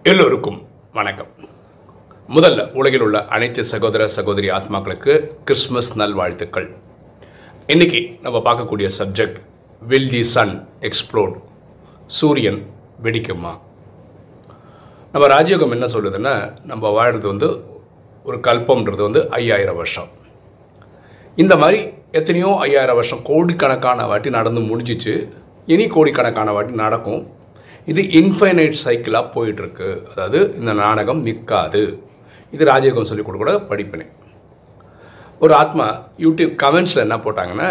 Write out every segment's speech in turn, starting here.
எல்லோருக்கும் வணக்கம் முதல்ல உலகில் உள்ள அனைத்து சகோதர சகோதரி ஆத்மாக்களுக்கு கிறிஸ்மஸ் நல்வாழ்த்துக்கள் இன்னைக்கு நம்ம பார்க்கக்கூடிய subject will the sun explode சூரியன் வெடிக்குமா நம்ம ராஜயோகம் என்ன சொல்லுதுன்னா நம்ம வாழ்றது வந்து ஒரு கல்பம்ன்றது வந்து ஐயாயிரம் வருஷம் இந்த மாதிரி எத்தனையோ ஐயாயிரம் வருஷம் கோடிக்கணக்கான வாட்டி நடந்து முடிஞ்சிச்சு இனி கோடிக்கணக்கான வாட்டி நடக்கும் இது இன்ஃபைனைட் சைக்கிளாக போயிட்டுருக்கு அதாவது இந்த நாடகம் நிற்காது இது ராஜயோகம் சொல்லிக் கொடுக்கூட படிப்பினேன் ஒரு ஆத்மா யூடியூப் கமெண்ட்ஸில் என்ன போட்டாங்கன்னா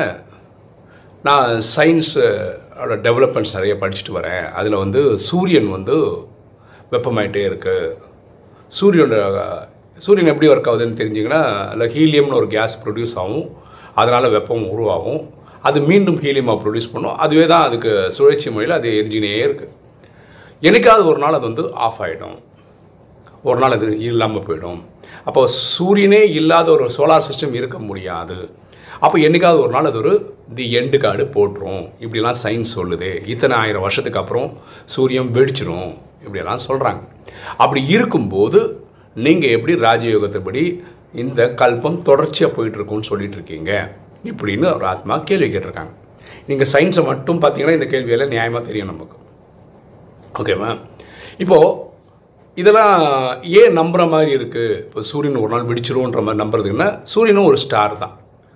நான் சயின்ஸ் டெவலப்மெண்ட்ஸ் நிறைய படிச்சுட்டு வரேன் அதில் வந்து சூரியன் வந்து வெப்பமாயிட்டே இருக்குது சூரியனோட சூரியன் எப்படி ஒர்க் ஆகுதுன்னு தெரிஞ்சிங்கன்னா அதில் ஹீலியம்னு ஒரு கேஸ் ப்ரொடியூஸ் ஆகும் அதனால் வெப்பம் உருவாகும் அது மீண்டும் ஹீலியமாக ப்ரொடியூஸ் பண்ணும் அதுவே தான் அதுக்கு சுழற்சி முறையில் அது எரிஞ்சினே இருக்குது என்னைக்காவது ஒரு நாள் அது வந்து ஆஃப் ஆகிடும் ஒரு நாள் அது இல்லாமல் போயிடும் அப்போ சூரியனே இல்லாத ஒரு சோலார் சிஸ்டம் இருக்க முடியாது அப்போ என்னைக்காவது ஒரு நாள் அது ஒரு தி எண்டு கார்டு போட்டுரும் இப்படிலாம் சயின்ஸ் சொல்லுது இத்தனை ஆயிரம் வருஷத்துக்கு அப்புறம் சூரியன் வெடிச்சிரும் இப்படியெல்லாம் சொல்கிறாங்க அப்படி இருக்கும்போது நீங்கள் எப்படி ராஜயோகத்தைப்படி இந்த கல்பம் தொடர்ச்சியாக போயிட்டு இருக்கும்னு சொல்லிட்டு இருக்கீங்க இப்படின்னு ஒரு ஆத்மா கேள்வி கேட்டிருக்காங்க நீங்கள் சயின்ஸை மட்டும் பார்த்தீங்கன்னா இந்த கேள்வியெல்லாம் நியாயமாக தெரியும் நமக்கு ஓகேவா இப்போது இதெல்லாம் ஏன் நம்புற மாதிரி இருக்குது இப்போ சூரியன் ஒரு நாள் வெடிச்சிரும்ன்ற மாதிரி நம்புறதுக்குன்னா சூரியனும் ஒரு ஸ்டார் தான்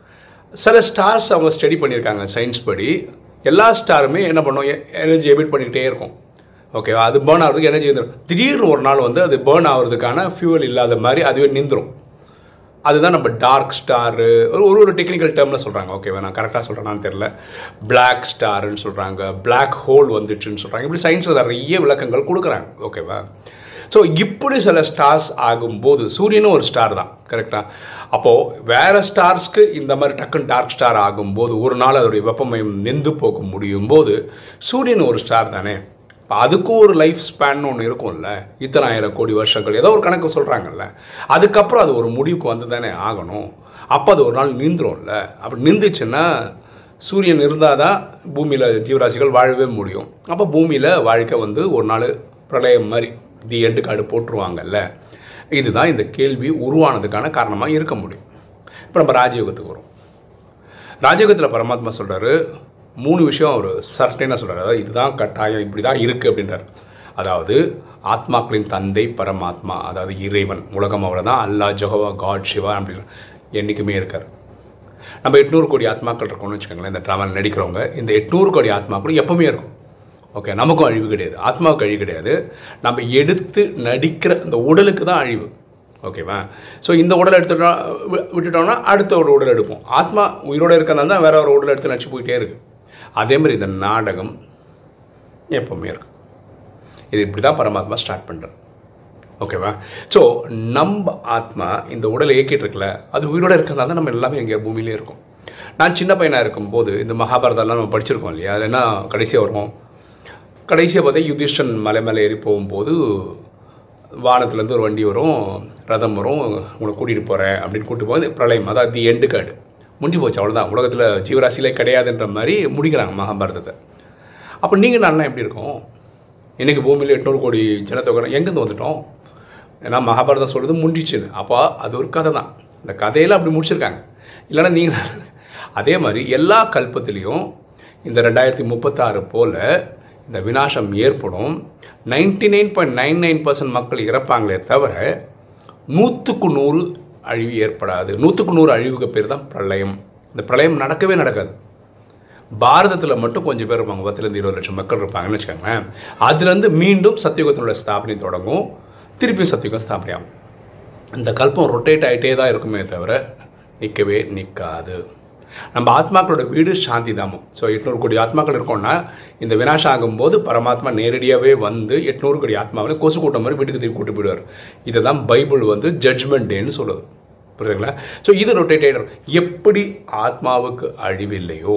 சில ஸ்டார்ஸ் அவங்க ஸ்டடி பண்ணியிருக்காங்க சயின்ஸ் படி எல்லா ஸ்டாருமே என்ன பண்ணும் எனர்ஜி எமிட் பண்ணிக்கிட்டே இருக்கும் ஓகேவா அது பேர்ன் ஆகிறதுக்கு எனர்ஜி வந்துடும் திடீர்னு ஒரு நாள் வந்து அது பேர்ன் ஆகிறதுக்கான ஃபியூவல் இல்லாத மாதிரி அதுவே நின்றுடும் அதுதான் நம்ம டார்க் ஸ்டாரு ஒரு ஒரு ஒரு டெக்னிக்கல் டேர்மில் சொல்கிறாங்க ஓகேவா நான் கரெக்டாக சொல்கிறேன்னு தெரில பிளாக் ஸ்டாருன்னு சொல்கிறாங்க பிளாக் ஹோல் வந்துச்சுன்னு சொல்கிறாங்க இப்படி சயின்ஸில் நிறைய விளக்கங்கள் கொடுக்குறாங்க ஓகேவா ஸோ இப்படி சில ஸ்டார்ஸ் ஆகும்போது சூரியனும் ஒரு ஸ்டார் தான் கரெக்டாக அப்போது வேறு ஸ்டார்ஸ்க்கு இந்த மாதிரி டக்குன்னு டார்க் ஸ்டார் ஆகும்போது ஒரு நாள் அதோடைய வெப்பமயம் நின்று போக முடியும் போது சூரியன் ஒரு ஸ்டார் தானே இப்போ அதுக்கும் ஒரு லைஃப் ஸ்பேன் ஒன்று இருக்கும்ல இத்தனை ஆயிரம் கோடி வருஷங்கள் ஏதோ ஒரு கணக்கு சொல்கிறாங்கல்ல அதுக்கப்புறம் அது ஒரு முடிவுக்கு வந்து தானே ஆகணும் அப்போ அது ஒரு நாள் நின்றும்ல அப்படி நின்றுச்சுன்னா சூரியன் இருந்தால் தான் பூமியில் ஜீவராசிகள் வாழவே முடியும் அப்போ பூமியில் வாழ்க்கை வந்து ஒரு நாள் பிரளயம் மாதிரி தி எண்டு கார்டு போட்டுருவாங்கல்ல இதுதான் இந்த கேள்வி உருவானதுக்கான காரணமாக இருக்க முடியும் இப்போ நம்ம ராஜயோகத்துக்கு வரும் ராஜயோகத்தில் பரமாத்மா சொல்கிறாரு மூணு விஷயம் அவர் சர்டைனாக சொல்கிறார் அதாவது இதுதான் கட்டாயம் இப்படி தான் இருக்குது அப்படின்றார் அதாவது ஆத்மாக்களின் தந்தை பரமாத்மா அதாவது இறைவன் உலகம் அவரை தான் அல்லா ஜஹோவா காட் சிவா அப்படின்னு என்றைக்குமே இருக்கார் நம்ம எட்நூறு கோடி ஆத்மாக்கள் இருக்கோம்னு வச்சுக்கோங்களேன் இந்த ட்ராமாவில் நடிக்கிறவங்க இந்த எட்நூறு கோடி ஆத்மாக்களும் எப்பவுமே இருக்கும் ஓகே நமக்கும் அழிவு கிடையாது ஆத்மாவுக்கு அழிவு கிடையாது நம்ம எடுத்து நடிக்கிற இந்த உடலுக்கு தான் அழிவு ஓகேவா ஸோ இந்த உடலை எடுத்துட்டோம் விட்டுட்டோம்னா அடுத்த ஒரு உடல் எடுப்போம் ஆத்மா உயிரோடு இருக்கிறதால தான் வேற ஒரு உடல் எடுத்து நடிச்சு போயிட்டே இருக்கு அதே மாதிரி இந்த நாடகம் எப்பவுமே இருக்கு இது இப்படி தான் பரமாத்மா ஸ்டார்ட் பண்ணுறார் ஓகேவா ஸோ நம்ம ஆத்மா இந்த உடலை இயக்கிட்டு இருக்கல அது உயிரோடு இருக்கிறதா தான் நம்ம எல்லாமே எங்கே பூமியிலே இருக்கும் நான் சின்ன பையனாக இருக்கும்போது இந்த மகாபாரதம்லாம் நம்ம படிச்சிருக்கோம் இல்லையா அது என்ன கடைசியாக வருவோம் கடைசியாக பார்த்தா யுதிஷ்டன் மலை மேலே ஏறி போகும்போது வானத்துலேருந்து ஒரு வண்டி வரும் ரதம் வரும் உங்களை கூட்டிகிட்டு போகிறேன் அப்படின்னு கூட்டிட்டு போகுது பிரளயம் அதாவது தி எண்டு கார்டு முடிஞ்சு போச்சு அவ்வளோதான் உலகத்தில் ஜீவராசிலே கிடையாதுன்ற மாதிரி முடிக்கிறாங்க மகாபாரதத்தை அப்போ நீங்கள் நான் எப்படி இருக்கோம் இன்றைக்கி பூமியில் எட்நூறு கோடி ஜனத்தொகை எங்கேருந்து வந்துட்டோம் ஏன்னா மகாபாரதம் சொல்கிறது முடிஞ்சிச்சுன்னு அப்போ அது ஒரு கதை தான் இந்த கதையில் அப்படி முடிச்சிருக்காங்க இல்லைன்னா நீங்கள் அதே மாதிரி எல்லா கல்பத்துலேயும் இந்த ரெண்டாயிரத்தி முப்பத்தாறு போல் இந்த வினாசம் ஏற்படும் ninety nine point nine nine percent மக்கள் இறப்பாங்களே தவிர நூற்றுக்கு நூறு அழிவு ஏற்படாது நூற்றுக்கு நூறு அழிவுக்கு பேர் தான் பிரளயம் இந்த பிரளயம் நடக்கவே நடக்காது பாரதத்தில் மட்டும் கொஞ்சம் பேர் இருப்பாங்க பத்துலேருந்து இருபது லட்சம் மக்கள் இருப்பாங்கன்னு வச்சுக்கோங்களேன் அதுலேருந்து மீண்டும் சத்தியுகத்தினுடைய ஸ்தாபனை தொடங்கும் திருப்பி சத்தியுகம் ஸ்தாபனை ஆகும் இந்த கல்பம் ரொட்டேட் ஆகிட்டே தான் இருக்குமே தவிர நிற்கவே நிற்காது நம்ம ஆத்மாக்களோட வீடு சாந்தி தாமம் ஸோ எட்நூறு கோடி ஆத்மாக்கள் இருக்கோம்னா இந்த வினாசம் ஆகும்போது பரமாத்மா நேரடியாகவே வந்து எட்நூறு கோடி ஆத்மாவில் கொசு கூட்டம் மாதிரி வீட்டுக்கு திருப்பி கூட்டு போயிடுவார் இதை தான் பைபிள் வந்து ஜட்ஜ்மெண்ட் டேன்னு சொல்லுது புரியுதுங்களா ஸோ இது ரொட்டேட் ஆகிடும் எப்படி ஆத்மாவுக்கு அழிவில்லையோ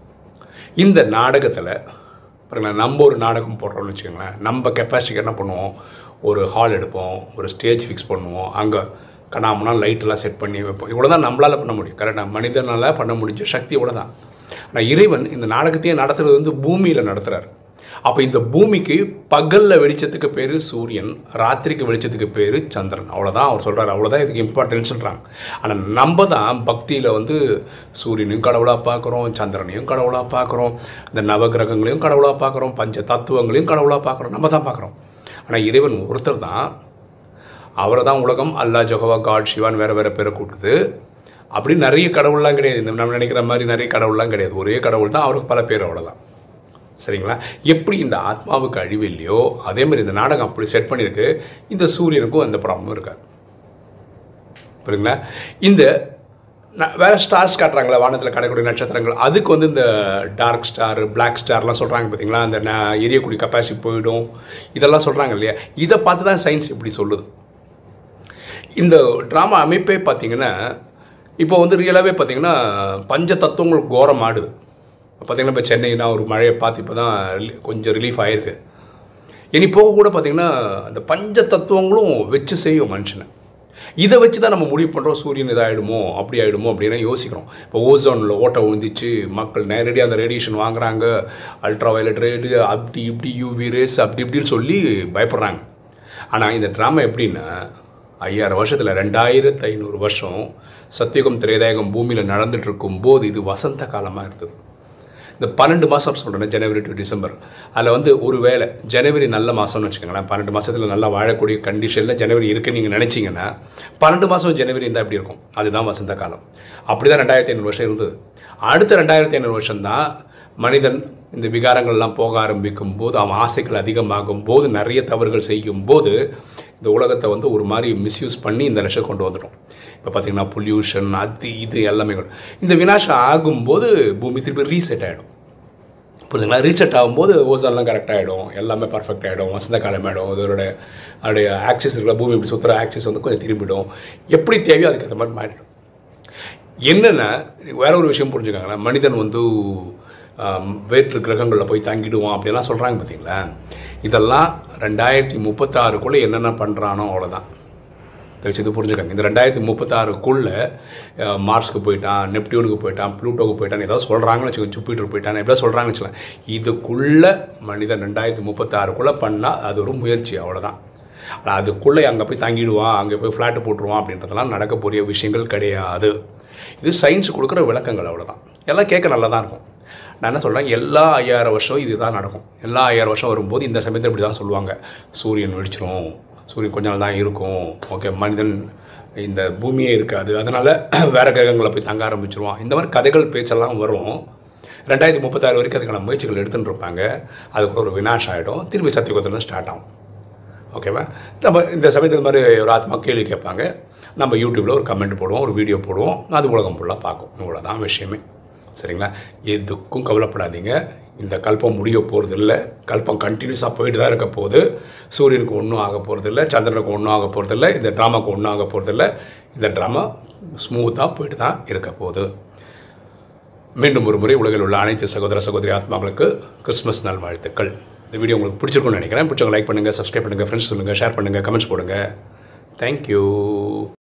இந்த நாடகத்தில் பாருங்களேன் நம்ம ஒரு நாடகம் போடுறோம்னு வச்சுக்கோங்களேன் நம்ம கெப்பாசிட்டிக்கு என்ன பண்ணுவோம் ஒரு ஹால் எடுப்போம் ஒரு ஸ்டேஜ் ஃபிக்ஸ் பண்ணுவோம் அங்கே கண்ணாமனா லைட்டெல்லாம் செட் பண்ணி வைப்போம் இவ்வளோ தான் நம்மளால் பண்ண முடியும் கரெக்டாக மனிதனால் பண்ண முடிஞ்ச சக்தி இவ்வளோ தான் ஆனால் இறைவன் இந்த நாடகத்தையே நடத்துறது வந்து பூமியில் நடத்துகிறார் அப்போ இந்த பூமிக்கு பகலில் வெளிச்சத்துக்கு பேர் சூரியன் ராத்திரிக்கு வெளிச்சத்துக்கு பேர் சந்திரன் அவ்வளோதான் அவர் சொல்கிறார் அவ்வளோதான் இதுக்கு இம்பார்ட்டன்ஸ் சொல்கிறாங்க ஆனால் நம்ம தான் பக்தியில் வந்து சூரியனையும் கடவுளாக பார்க்குறோம் சந்திரனையும் கடவுளாக பார்க்குறோம் இந்த நவகிரகங்களையும் கடவுளாக பார்க்குறோம் பஞ்ச தத்துவங்களையும் கடவுளாக பார்க்குறோம் நம்ம தான் பார்க்குறோம் ஆனால் இறைவன் ஒருத்தர் தான் அவரை தான் உலகம் அல்லா ஜொஹவா காட் சிவான் வேறு வேறு பேரை கூட்டுது அப்படி நிறைய கடவுள்லாம் கிடையாது இந்த நம்ம நினைக்கிற மாதிரி நிறைய கடவுள்லாம் கிடையாது ஒரே கடவுள் தான் அவருக்கு பல பேர் அவ்வளோதான் சரிங்களா எப்படி இந்த ஆத்மாவுக்கு அழிவு இல்லையோ அதே மாதிரி இந்த நாடகம் அப்படி செட் பண்ணியிருக்கு இந்த சூரியனுக்கும் எந்த ப்ராப்ளமும் இருக்காது புரியுங்களா இந்த ந- வேற ஸ்டார்ஸ் காட்டுறாங்களா வானத்தில் கடக்கூடிய நட்சத்திரங்கள் அதுக்கு வந்து இந்த டார்க் ஸ்டார் பிளாக் ஸ்டார்லாம் சொல்கிறாங்க பார்த்தீங்களா அந்த ந- எரியக்கூடிய கெப்பாசிட்டி போயிடும் இதெல்லாம் சொல்கிறாங்க இல்லையா இதை பார்த்து தான் சயின்ஸ் இப்படி சொல்லுது இந்த ட்ராமா அமைப்பே பார்த்தீங்கன்னா இப்போ வந்து ரியலாகவே பார்த்தீங்கன்னா பஞ்ச தத்துவங்கள் கோரம் ஆடுது பார்த்தீங்கன்னா இப்போ சென்னைனா ஒரு மழையை பார்த்து இப்போ தான் கொஞ்சம் ரிலீஃப் ஆயிருக்கு இனி போக கூட பார்த்தீங்கன்னா அந்த பஞ்ச தத்துவங்களும் வச்சு செய்யும் மனுஷனை இதை வச்சு தான் நம்ம முடிவு பண்ணுறோம் சூரியன் இதாகிடுமோ அப்படி ஆகிடுமோ அப்படின்னு யோசிக்கிறோம் இப்போ ஓசோனில் ஓட்டை விழுந்துச்சு மக்கள் நேரடியாக அந்த ரேடியேஷன் வாங்குறாங்க அல்ட்ரா வயலட் ரேடு அப்படி இப்படி யூவி ரேஸ் அப்படி இப்படின்னு சொல்லி பயப்படுறாங்க ஆனால் இந்த ட்ராமா எப்படின்னா ஐயாயிரம் வருஷத்தில் ரெண்டாயிரத்து ஐநூறு வருஷம் சத்தியுகம் திரேதாயகம் பூமியில் நடந்துட்டு இருக்கும் போது இது வசந்த காலமாக இருந்தது இந்த பன்னெண்டு மாதம் சொல்கிறேன் ஜனவரி டு டிசம்பர் அதில் வந்து ஒரு வேளை ஜனவரி நல்ல மாதம்னு வச்சுக்கோங்களேன் பன்னெண்டு மாதத்தில் நல்லா வாழக்கூடிய கண்டிஷனில் ஜனவரி இருக்குன்னு நீங்கள் நினச்சிங்கன்னா பன்னெண்டு மாதம் ஜனவரி இருந்தால் எப்படி இருக்கும் அதுதான் வசந்த காலம் அப்படி தான் ரெண்டாயிரத்தி ஐநூறு வருஷம் இருந்தது அடுத்த ரெண்டாயிரத்தி ஐநூறு வருஷம் தான் மனிதன் இந்த விகாரங்கள்லாம் போக ஆரம்பிக்கும் போது அவன் ஆசைகள் அதிகமாகும் போது நிறைய தவறுகள் செய்யும் போது இந்த உலகத்தை வந்து ஒரு மாதிரி மிஸ்யூஸ் பண்ணி இந்த லட்சம் கொண்டு வந்துடும் இப்போ பார்த்தீங்கன்னா பொல்யூஷன் அது இது எல்லாமே கூட. இந்த வினாசம் ஆகும்போது பூமி திருப்பி ரீசெட் ஆகிடும் புரியுதுங்களா ரீசெட் ஆகும்போது ஓசன்லாம் கரெக்ட் ஆகிடும் எல்லாமே பர்ஃபெக்ட் ஆகிடும் வசந்த காலம் ஆகிடும் அதோட அதோடைய ஆக்சிஸ் இருக்கிற பூமி இப்படி சுற்றுற ஆக்சிஸ் வந்து கொஞ்சம் திரும்பிடும் எப்படி தேவையோ அதுக்கு ஏற்ற மாதிரி மாறிடும் என்னென்னா வேற ஒரு விஷயம் புரிஞ்சுக்காங்களேன் மனிதன் வந்து ஆம், வேற்று கிரகங்களில் போய் தங்கிடுவான் அப்படிலாம் சொல்கிறாங்க பார்த்தீங்களா இதெல்லாம் ரெண்டாயிரத்தி முப்பத்தாறுக்குள்ளே என்னென்ன பண்ணுறானோ அவ்வளோதான் தயவுசெய்து புரிஞ்சுக்கங்க இந்த ரெண்டாயிரத்தி முப்பத்தாறுக்குள்ளே மார்ஸ்க்கு போயிட்டான் நெப்டியூனுக்கு போயிட்டான் ப்ளூட்டோக்கு போயிட்டான் ஏதாவது சொல்கிறாங்கன்னு வச்சுக்கோங்க ஜூப்பிட்டர் போயிட்டான் எப்படியா சொல்கிறாங்கன்னு வச்சுக்கோங்க இதுக்குள்ளே மனிதன் ரெண்டாயிரத்தி முப்பத்தாறுக்குள்ளே பண்ணால் அது ஒரு முயற்சி அவ்வளோதான் ஆனால் அதுக்குள்ளே அங்கே போய் தங்கிடுவான் அங்கே போய் ஃப்ளாட்டு போட்டுருவான் அப்படின்றதெல்லாம் நடக்கக்கூடிய விஷயங்கள் கிடையாது இது சயின்ஸ் கொடுக்குற விளக்கங்கள் அவ்வளோதான் எல்லாம் கேட்க நல்லா தான் இருக்கும் நான் என்ன சொல்கிறேன் எல்லா ஐயாயிரம் வருஷம் இதுதான் நடக்கும் எல்லா ஐயாயிரம் வருஷம் வரும்போது இந்த சமயத்தில் இப்படி தான் சொல்லுவாங்க சூரியன் வெடிச்சிரும் சூரியன் கொஞ்ச நாள் தான் இருக்கும் ஓகே மனிதன் இந்த பூமியே இருக்காது அதனால் வேற கிரகங்களை போய் தங்க ஆரம்பிச்சிருவான் இந்த மாதிரி கதைகள் பேச்செல்லாம் வரும் ரெண்டாயிரத்தி முப்பத்தாறு வரைக்கும் அதுக்கான முயற்சிகள் எடுத்துன்னு இருப்பாங்க அதுக்கு ஒரு வினாஷ் ஆகிடும் திரும்பி சத்தியகுதத்தில் ஸ்டார்ட் ஆகும் ஓகேவா நம்ம இந்த சமயத்தில் மாதிரி ஒரு ஆத்மா கேள்வி கேட்பாங்க நம்ம யூடியூப்பில் ஒரு கமெண்ட் போடுவோம் ஒரு வீடியோ போடுவோம் அது உலகம் ஃபுல்லாக பார்க்கும் இவ்வளோதான் விஷயமே சரிங்களா எதுக்கும் கவலைப்படாதீங்க இந்த கல்பம் முடிய போகிறது இல்லை கல்பம் கண்டினியூஸாக போயிட்டு தான் இருக்க போகுது சூரியனுக்கு ஒன்றும் ஆக போகிறது இல்லை சந்திரனுக்கு ஒன்றும் ஆக போகிறது இல்லை இந்த ட்ராமாக்கு ஒன்றும் ஆக போகிறது இல்லை இந்த ட்ராமா ஸ்மூத்தாக போயிட்டு தான் இருக்க போகுது மீண்டும் ஒரு முறை உலகில் உள்ள அனைத்து சகோதர சகோதரி ஆத்மாக்களுக்கு கிறிஸ்மஸ் நாள் வாழ்த்துக்கள் இந்த வீடியோ உங்களுக்கு பிடிச்சிருக்கும்னு நினைக்கிறேன் பிடிச்சவங்க லைக் பண்ணுங்கள் சப்ஸ்கிரைப் பண்ணுங்கள் ஃப்ரெண்ட்ஸ் சொல்லுங்கள் ஷேர் பண்ணுங்கள் கமெண்ட்ஸ் போடுங்க தேங்க்யூ